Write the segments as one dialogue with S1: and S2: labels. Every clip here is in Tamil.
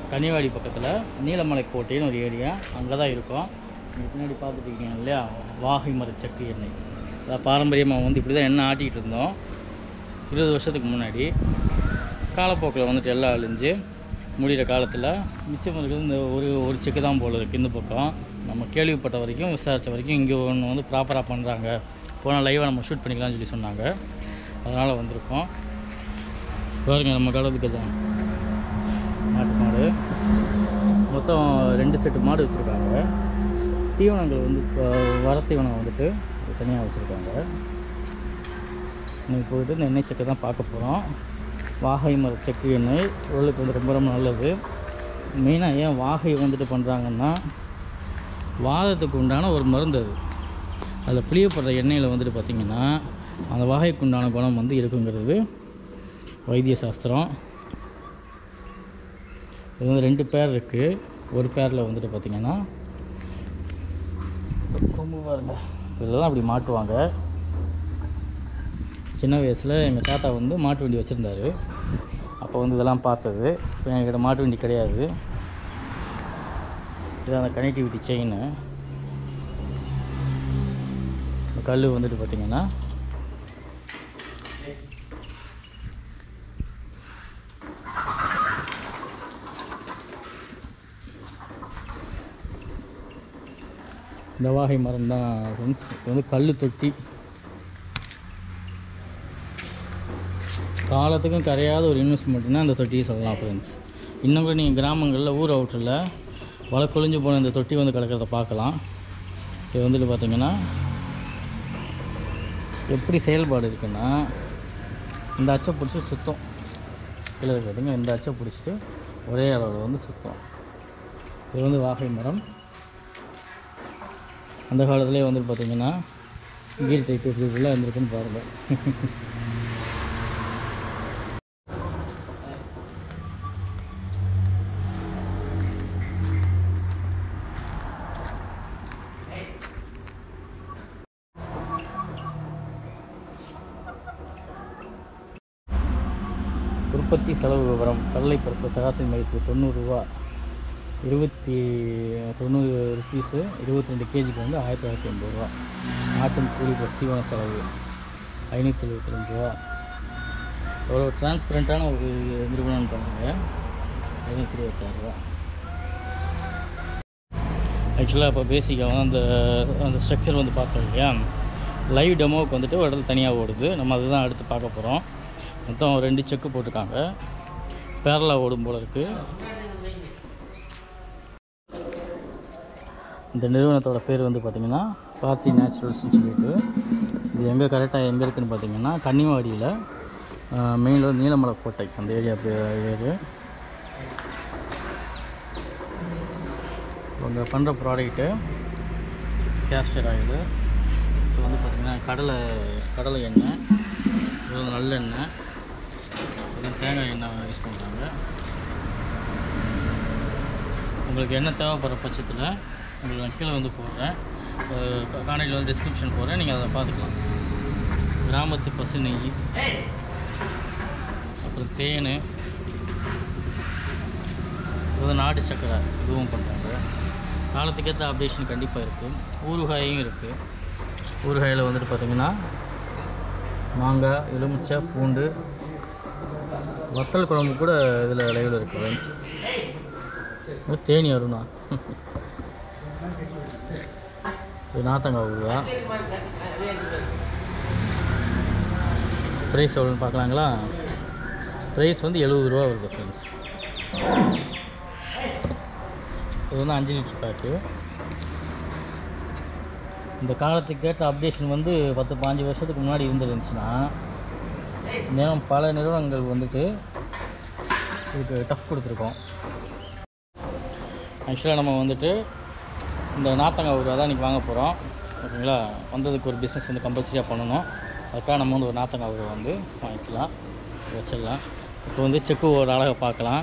S1: கன்னிவாடி பக்கத்தில் நீலமலை கோட்டைன்னு ஒரு ஏரியா அங்கே தான் இருக்கோம் இங்க பின்னாடி பார்த்துருக்கீங்க இல்லையா வாகை மர சக்கு எண்ணெய் அதான் பாரம்பரியமாக வந்து இப்படி தான் எண்ணெய் ஆட்டிக்கிட்டு இருந்தோம் இருபது வருஷத்துக்கு முன்னாடி காலப்போக்கில் வந்துட்டு எல்லாம் அழிஞ்சு முடிகிற காலத்தில் மிச்சம் இருக்கிறது இந்த ஒரு ஒரு செக்கு தான் போல இருக்குது இந்த பக்கம் நம்ம கேள்விப்பட்ட வரைக்கும் விசாரித்த வரைக்கும் இங்கே ஒன்று வந்து ப்ராப்பராக பண்ணுறாங்க போனால் லைவாக நம்ம ஷூட் பண்ணிக்கலாம்னு சொல்லி சொன்னாங்க அதனால் வந்திருக்கோம் பாருங்க நம்ம கடலுக்கு தான் நாட்டு மாடு மொத்தம் ரெண்டு செட்டு மாடு வச்சுருக்காங்க தீவனங்கள் வந்து இப்போ வர தீவனம் வந்துட்டு தனியாக வச்சுருக்காங்க இன்னைக்கு போயிட்டு இந்த எண்ணெய் சக்கை தான் பார்க்க போகிறோம் வாகை மர செக்கு எண்ணெய் உடலுக்கு வந்து ரொம்ப ரொம்ப நல்லது மெயினாக ஏன் வாகை வந்துட்டு பண்ணுறாங்கன்னா வாதத்துக்கு உண்டான ஒரு மருந்து அது அதில் புளியப்படுற எண்ணெயில் வந்துட்டு பார்த்திங்கன்னா அந்த வாகைக்கு உண்டான குணம் வந்து இருக்குங்கிறது வைத்திய சாஸ்திரம் இது வந்து ரெண்டு பேர் இருக்குது ஒரு பேரில் வந்துட்டு பார்த்திங்கன்னா கொம்பு பாருங்க இதில் தான் அப்படி மாட்டுவாங்க சின்ன வயசில் எங்கள் தாத்தா வந்து மாட்டு வண்டி வச்சுருந்தாரு அப்போ வந்து இதெல்லாம் பார்த்தது இப்போ என்கிட்ட மாட்டு வண்டி கிடையாது இது அந்த கனெக்டிவிட்டி செயின் கல் வந்துட்டு பார்த்திங்கன்னா இந்த வாகை மரம் தான் ஃப்ரெண்ட்ஸ் இது வந்து கல் தொட்டி காலத்துக்கும் கரையாத ஒரு இன்வெஸ்ட்மெண்ட்னா அந்த தொட்டியை சொல்லலாம் ஃப்ரெண்ட்ஸ் இன்னும் கூட நீங்கள் கிராமங்களில் ஊர் அவுட்டரில் வலை கொழிஞ்சு போன இந்த தொட்டி வந்து கிடக்கிறத பார்க்கலாம் இது வந்துட்டு பார்த்தீங்கன்னா எப்படி செயல்பாடு இருக்குன்னா இந்த அச்சை பிடிச்சி சுத்தம் கீழே இருக்கிறதுங்க இந்த அச்சை பிடிச்சிட்டு ஒரே அளவில் வந்து சுத்தம் இது வந்து வாகை மரம் அந்த காலத்துலேயே வந்துட்டு பார்த்தீங்கன்னா கீர் டைப் எப்படி இப்படிலாம் இருந்திருக்குன்னு பாருங்கள் உற்பத்தி செலவு விவரம் கடலை பருப்பு சராசரி மதிப்பு தொண்ணூறுரூவா இருபத்தி தொண்ணூறு ருபீஸு இருபத்தி ரெண்டு கேஜிக்கு வந்து ஆயிரத்தி தொள்ளாயிரத்தி எண்பது ரூபா ஆட்டும் கூலி ப்ளஸ் தீவன செலவு ஐநூற்றி எழுபத்தி ரெண்டு ரூபா எவ்வளோ டிரான்ஸ்பரண்ட்டான ஒரு நிறுவனம் பண்ணுங்க ஐநூற்றி இருபத்தாறு ரூபா ஆக்சுவலாக இப்போ பேசிக்காக வந்து அந்த அந்த ஸ்ட்ரக்சர் வந்து பார்த்தோம் இல்லையா லைவ் டெமோவுக்கு வந்துட்டு ஒரு இடத்துல தனியாக ஓடுது நம்ம அதுதான் அடுத்து பார்க்க போகிறோம் மொத்தம் ரெண்டு செக்கு போட்டிருக்காங்க பேரலாக ஓடும் போல இருக்குது இந்த நிறுவனத்தோட பேர் வந்து பார்த்திங்கன்னா கார்த்தி நேச்சுரல்ஸ்னு சொல்லிட்டு இது எங்கே கரெக்டாக எங்கே இருக்குதுன்னு பார்த்தீங்கன்னா கன்னிவாடியில் மெயினில் வந்து நீலமலை கோட்டை அந்த ஏரியா பேர் இவங்க பண்ணுற ப்ராடக்ட்டு கேஸ்டர் ஆயில் இது வந்து பார்த்திங்கன்னா கடலை கடலை எண்ணெய் இது வந்து நல்லெண்ணெய் இது வந்து தேங்காய் எண்ணெய் யூஸ் பண்ணுறாங்க உங்களுக்கு என்ன தேவைப்படுற பட்சத்தில் உங்களுக்கு நான் கீழே வந்து போடுறேன் கான்டாக்டில் வந்து டிஸ்கிரிப்ஷன் போடுறேன் நீங்கள் அதை பார்த்துக்கலாம் கிராமத்து பசு நெய் அப்புறம் தேன் இது வந்து நாட்டு சக்கரை இதுவும் பண்ணுறாங்க காலத்துக்கேற்ற அப்டேஷன் கண்டிப்பாக இருக்குது ஊறுகாயும் இருக்குது ஊறுகாயில் வந்துட்டு பார்த்திங்கன்னா மாங்காய் எலுமிச்சை பூண்டு வத்தல் குழம்பு கூட இதில் லைவில் இருக்குது ஃப்ரெண்ட்ஸ் இது தேனி அருணா இது நாத்தங்காய் ஊறுகா ப்ரைஸ் எவ்வளோன்னு பார்க்கலாங்களா ப்ரைஸ் வந்து எழுபது ரூபா வருது ஃப்ரெண்ட்ஸ் இது வந்து அஞ்சு லிட்டர் பேக்கு இந்த காலத்துக்கு ஏற்ற அப்டேஷன் வந்து பத்து பாஞ்சு வருஷத்துக்கு முன்னாடி இருந்துருந்துச்சுன்னா நேரம் பல நிறுவனங்கள் வந்துட்டு இதுக்கு டஃப் கொடுத்துருக்கோம் ஆக்சுவலாக நம்ம வந்துட்டு இந்த நாத்தங்காய் ஊறுகாய் தான் இன்றைக்கி வாங்க போகிறோம் ஓகேங்களா வந்ததுக்கு ஒரு பிஸ்னஸ் வந்து கம்பல்சரியாக பண்ணணும் அதுக்காக நம்ம வந்து ஒரு நாத்தங்காய் ஊறுகாய் வந்து வாங்கிக்கலாம் வச்சிடலாம் இப்போ வந்து செக்கு ஒரு அழகை பார்க்கலாம்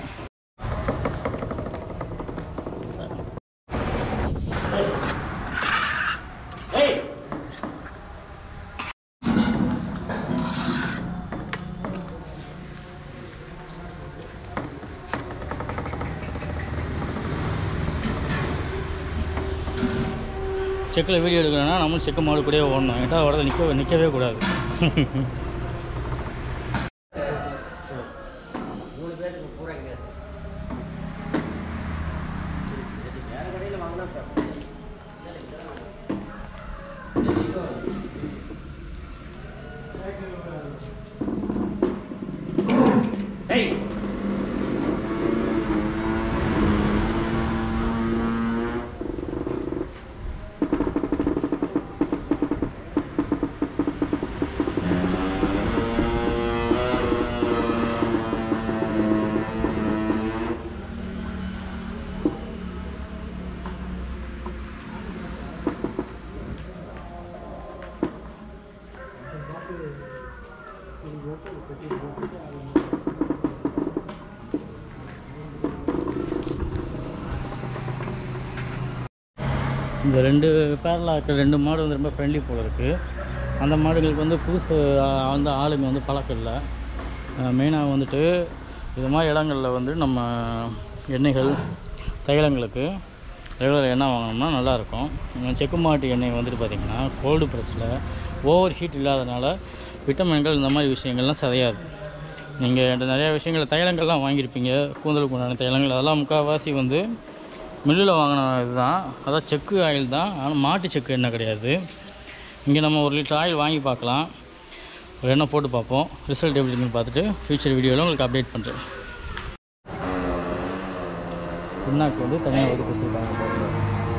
S1: செக்கில் வீடியோ எடுக்கணும்னா நம்மளும் செக்கு மாடு கூடயே ஓடணும் என்கிட்ட வரத நிற்க நிற்கவே கூடாது
S2: மூணு பேருக்கு பூரா இங்கே வேறு கடையில் வாங்கினா ஏய்
S1: இந்த ரெண்டு பேரில் இருக்கிற ரெண்டு மாடு வந்து ரொம்ப ஃப்ரெண்ட்லி போல இருக்குது அந்த மாடுகளுக்கு வந்து புதுசு ஆ, வந்து ஆளுங்க வந்து பழக்கம் இல்லை மெயினாக வந்துட்டு இது மாதிரி இடங்களில் வந்து நம்ம எண்ணெய்கள் தைலங்களுக்கு ரெகுலர் எண்ணெய் வாங்கினோம்னா நல்லாயிருக்கும் செக்கு மாட்டு எண்ணெய் வந்துட்டு பார்த்திங்கன்னா கோல்டு ப்ரெஸ்ஸில் ஓவர் ஹீட் இல்லாதனால விட்டமின்கள் இந்த மாதிரி விஷயங்கள்லாம் சிதையாது நீங்கள் என்கிட்ட நிறையா விஷயங்கள் தைலங்கள்லாம் வாங்கியிருப்பீங்க கூந்தலுக்கு உண்டான தைலங்கள் அதெல்லாம் முக்கால்வாசி வந்து மில்லில் வாங்கின இதுதான் அதான் செக்கு ஆயில் தான் ஆனால் மாட்டு செக்கு எண்ணெய் கிடையாது இங்கே நம்ம ஒரு லிட்டர் ஆயில் வாங்கி பார்க்கலாம் ஒரு எண்ணெய் போட்டு பார்ப்போம் ரிசல்ட் எப்படி இருக்குன்னு பார்த்துட்டு ஃபியூச்சர் வீடியோவில் உங்களுக்கு அப்டேட் பண்ணுறேன் பின்னாக்கு வந்து தனியாக ஒதுக்கி வச்சுருக்காங்க பாருங்க.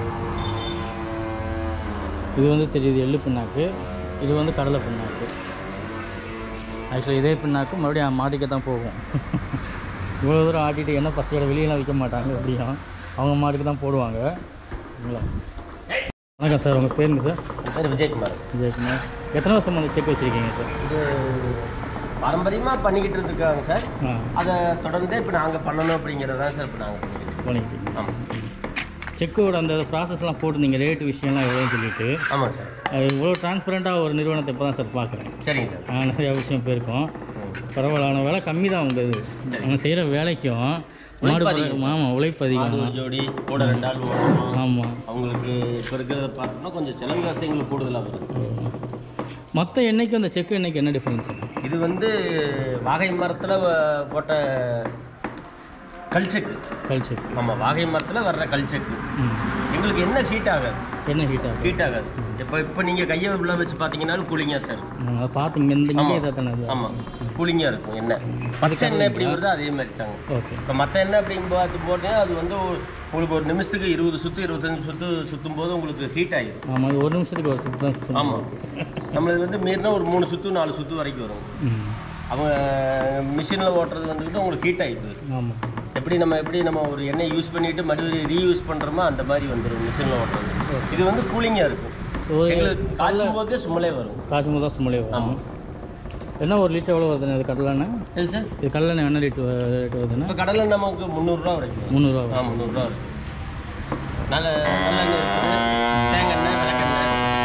S1: இது வந்து தெரியுது எள்ளு பின்னாக்கு இது வந்து கடலை பின்னாக்கு ஆக்சுவலி இதே பின்னாக்கு மறுபடியும் மாட்டுக்கே தான் போகும் இவ்வளோ தூரம் ஆட்டிட்டு என்ன பசியோட வெளியெல்லாம் விற்க மாட்டாங்க எப்படியும் அவங்க மாட்டுக்கு தான் போடுவாங்க சரிங்களா வணக்கம் சார் உங்கள் பேருங்க சார்
S2: பேர் விஜயகுமார்
S1: விஜயகுமார் எத்தனை வருஷம் வந்து செக் வச்சுருக்கீங்க சார்
S2: இது பாரம்பரியமாக பண்ணிக்கிட்டு இருக்காங்க சார்
S1: ஆ
S2: அதை தொடர்ந்து இப்போ நாங்கள் பண்ணணும் அப்படிங்கிறது தான் சார் இப்போ நாங்கள் பண்ணிக்கிட்டு இருக்கோம்
S1: பண்ணிக்கிட்டீங்க
S2: ஆமாம்
S1: செக்கோட அந்த ப்ராசஸ்லாம் போட்டுருந்தீங்க ரேட்டு விஷயம்லாம் எவ்வளோன்னு சொல்லிட்டு
S2: ஆமாம் சார்
S1: அது இவ்வளோ டிரான்ஸ்பரண்ட்டாக ஒரு நிறுவனத்தை இப்போ தான் சார் பார்க்குறேன்
S2: சரிங்க சார்
S1: நான் நிறையா விஷயம் போயிருக்கோம்
S2: ம்.
S1: பரவாயில்ல ஆனால் விலை கம்மி தான் உங்கள் இது அவங்க செய்கிற வேலைக்கும் மாடு
S2: உழைப்பு அதிகம்.
S1: ஆமாம் உழைப்பு
S2: மாடு
S1: அதிகம்
S2: ஒரு ஜோடி கூட ரெண்டு ஆள் ஓடணும்
S1: ஆமாம்
S2: அவங்களுக்கு இப்போ இருக்கிறத பார்த்தோம்னா கொஞ்சம் செலவு காசுங்களுக்கு கூடுதலாக வருது
S1: மற்ற எண்ணெய்க்கு அந்த செக்கு எண்ணெய்க்கு என்ன டிஃப்ரென்ஸ்
S2: இது வந்து வாகை மரத்தில் போட்ட கல்ச்செக்கு
S1: கல் செக்கு
S2: ஆமாம் வாகை மரத்தில் வர்ற கல்ச்செக்கு
S1: ம்
S2: எங்களுக்கு என்ன ஹீட் ஆகாது
S1: என்ன ஹீட் ஆகும்
S2: ஹீட் ஆகாது இப்போ இப்போ நீங்கள் கையை உள்ள வச்சு பார்த்தீங்கன்னாலும் கூலிங்காக தான் இருக்கும்
S1: ம், அதை பார்த்து இங்கே இந்த இங்கே இதாக தானே இது
S2: ஆமாம் கூலிங்காக இருக்கும் எண்ணெய் பச்சை எண்ணெய் எப்படி வருதோ அதே மாதிரி தாங்க
S1: ஓகே
S2: இப்போ மற்ற எண்ணெய் அப்படிங்க பார்த்து போட்டீங்கன்னா அது வந்து ஒரு- உங்களுக்கு ஒரு நிமிஷத்துக்கு இருபது சுற்று இருபத்தஞ்சு சுற்று சுற்றும் போது உங்களுக்கு ஹீட் ஆகிடும்
S1: ஆமாம் இது ஒரு நிமிஷத்துக்கு ஒரு சுத்தம் தான் சுத்தம்
S2: ஆமாம் நம்மளுக்கு வந்து மீறினா ஒரு மூணு சுற்று நாலு சுற்று வரைக்கும் வரும்
S1: ம்
S2: அவங்க மிஷினில் ஓட்டுறது வந்துட்டு உங்களுக்கு ஹீட் ஆகிடுது
S1: ஆமாம்
S2: எப்படி நம்ம எப்படி நம்ம ஒரு எண்ணெய் யூஸ் பண்ணிட்டு மறுபடியும் ரீயூஸ் பண்ணுறோமோ அந்த மாதிரி வந்துடும் மிஷினில் ஓட்டுறது இது வந்து கூலிங்காக இருக்கும்
S1: ஒரு
S2: எங்களுக்கு காய்ச்சும் போதே சுமலே வரும்
S1: காசு முதல் சுமலே வரும்
S2: ஆமாம்
S1: என்ன ஒரு லிட்டர் எவ்வளோ வருதுண்ணே இது கடலெண்ணெய்
S2: எது சார்
S1: இது கடலெண்ணெய் என்ன ரேட் ரேட் வருதுண்ணே
S2: இப்போ கடலை நமக்கு முந்நூறுரூவா வரைக்கும்
S1: முந்நூறுரூவா
S2: ஆ முந்நூறுரூவா வரைக்கும் நல்ல நல்லெண்ணெய் இருக்குது தேங்காய் எண்ணெய் விளக்கெண்ணெய்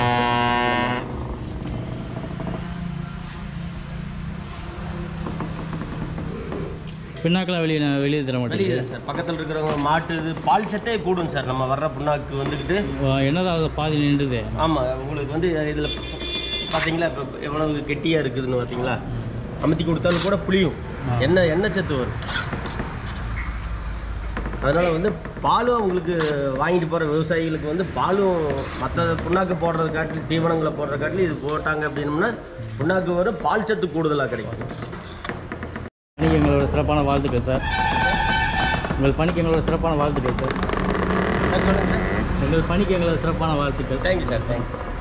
S1: பின்னாக்கெல்லாம் வெளியே வெளியே தர மாட்டேங்குது
S2: வெளியே சார் பக்கத்தில் இருக்கிறவங்க மாட்டு இது பால் சத்தே கூடும் சார் நம்ம வர்ற புண்ணாக்கு வந்துக்கிட்டு
S1: என்னதான் அது பாதி நின்றுது
S2: ஆமாம் உங்களுக்கு வந்து இதில் பார்த்தீங்களா இப்போ எவ்வளவு கெட்டியாக இருக்குதுன்னு பார்த்தீங்களா அமுத்தி கொடுத்தாலும் கூட புளியும்
S1: ஆ.
S2: எண்ணெய் எண்ணெய் சத்து வரும் அதனால் வந்து பாலும் அவங்களுக்கு வாங்கிட்டு போகிற விவசாயிகளுக்கு வந்து பாலும் மற்ற புண்ணாக்கு போடுறது காட்டிலும் தீவனங்களை போடுற காட்டிலும் இது போட்டாங்க அப்படின்னம்னா புண்ணாக்கு வரும் பால் சத்து கூடுதலாக கிடைக்கும்
S1: பணிக்கு எங்களோட சிறப்பான வாழ்த்துக்கள் சார் உங்கள் பணிக்கு எங்களோட சிறப்பான வாழ்த்துக்கள் சார்
S2: சார் சொல்லுங்கள் சார்
S1: எங்கள் பணிக்கு எங்களோட சிறப்பான வாழ்த்துக்கள்
S2: தேங்க்யூ சார் தேங்க்ஸ் சார்